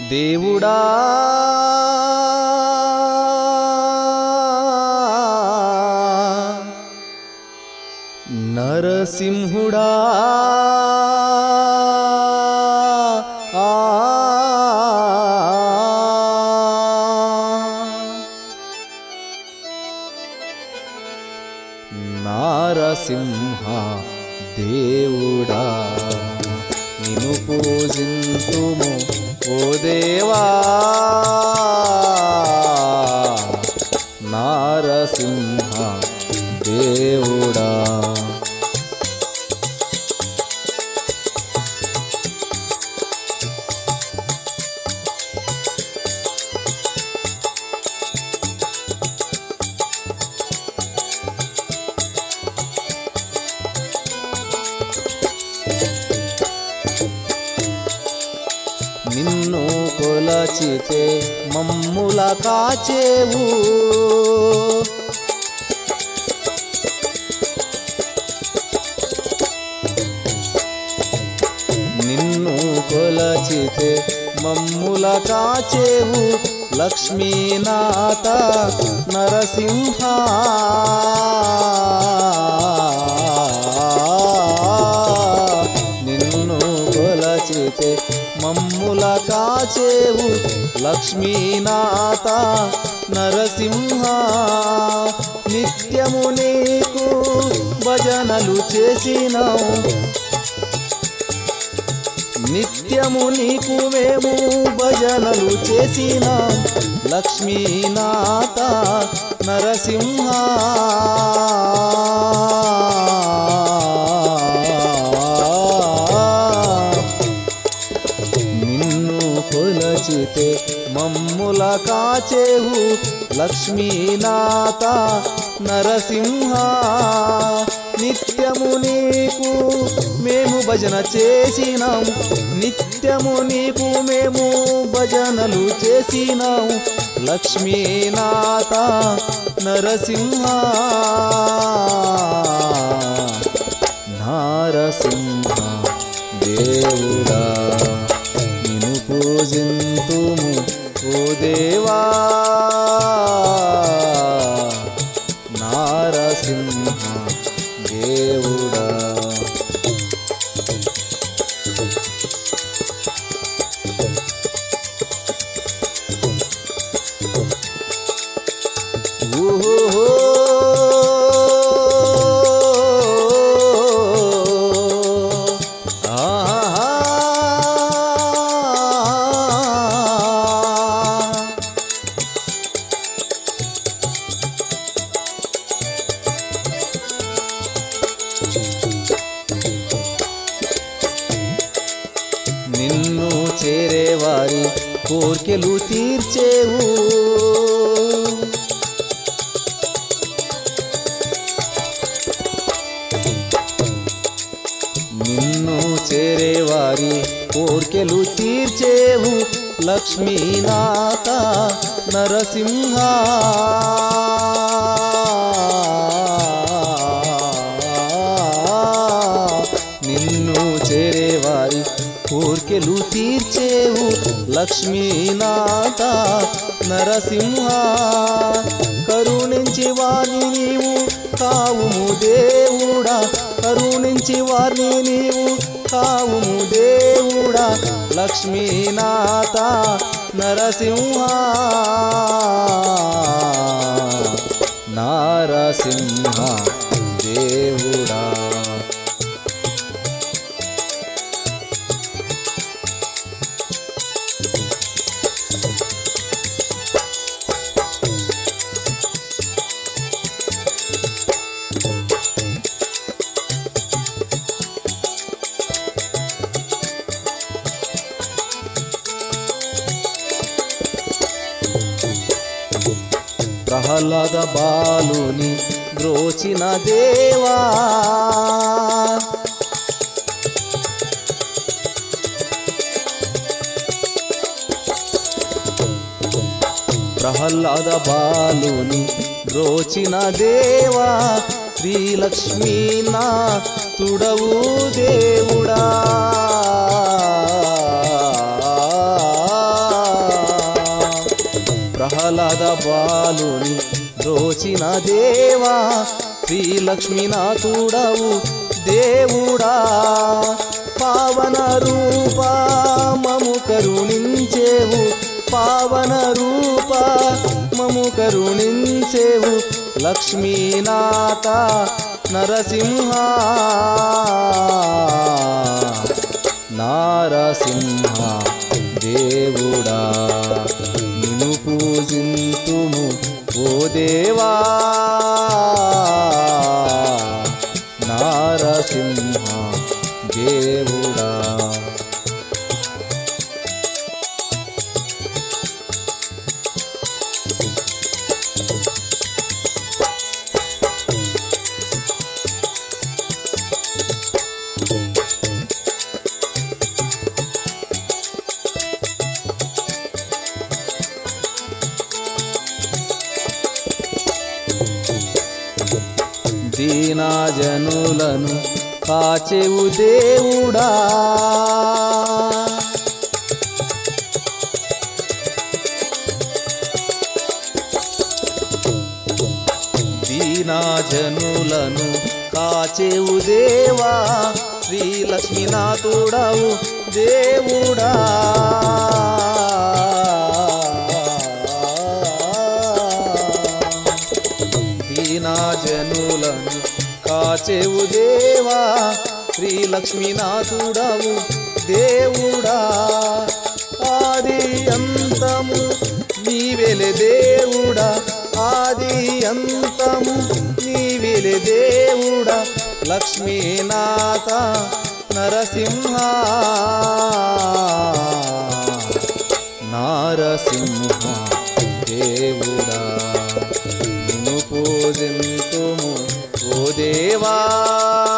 దేవుడా నరసింహుడా ఆ నారసింహ దేవుడా నిను పూజింతుము ఓ దేవా నారసింహ దేవుడా నిన్ను కొలచితే మమ్ముల కాచేవు నిన్ను కొలచితే మమ్ముల కాచేవు లక్ష్మీనాథ నరసింహ నిన్ను కొలచితే మమ్ముల కాచేవు లక్ష్మీనాథ నరసింహ నిత్యము నీకు భజనలు చేసినావు నిత్యము నీకు మేము భజనలు చేసినాం లక్ష్మీనాథ నరసింహ నిన్ను కొలచితే మమ్ముల కాచేవు లక్ష్మీనాథ నరసింహ నిత్యము నీకు మేము భజన చేసినాం నిత్యము నీకు మేము భజనలు చేసినాం లక్ష్మీనాథ నరసింహ నారసింహ దేవుడా నిన్ను పూజింతుము ఓ దేవా నారసింహ దేవుడా ఊహో ఆహా నిన్ను చేరేవారి కోర్కెలు తీర్చేవు నిన్ను చేరేవారి కోర్కెలు తీర్చేవు లక్ష్మీనాథ నరసింహ నిన్ను చేరేవారి కోర్కెలు తీర్చేవు లక్ష్మీనాథ నరసింహ కరుణించి వారిని నీవు కావుము దేవుడా కరుణించి వారిని నీవు కావుము దేవుడా లక్ష్మీనాథ నరసింహ నారసింహ దేవుడా ప్రహ్లాద బాలుని బ్రోచిన దేవా ప్రహ్లాద బాలుని బ్రోచిన దేవా శ్రీలక్ష్మీ నా తుడవు దేవుడా ఆహ్లాద బాలుని రోచిన దేవా శ్రీలక్ష్మీనాథుడవు దేవుడా పావన రూపా మము కరుణించేవు పావన రూప మము కరుణించేవు లక్ష్మీనాథ నరసింహ నారసింహ దేవుడా నిన్ను పూజింతుము ఓ దేవా నారసింహ దేవుడా దీనాజనులను కాచెవు దేవుడా దీనాజనులను కాచెవు దేవా శ్రీలక్ష్మీనాథుడవు దేవుడా దీనాజనులను కాచెవు దేవా శ్రీలక్ష్మీనాథుడవు దేవుడా ఆది అంతము నీవెలె దేవుడా ఆది అంతము నీవెలె దేవుడా లక్ష్మీనాథ నరసింహ నారసింహ దేవుడా నిన్ను పూజింతుము ఓ దేవా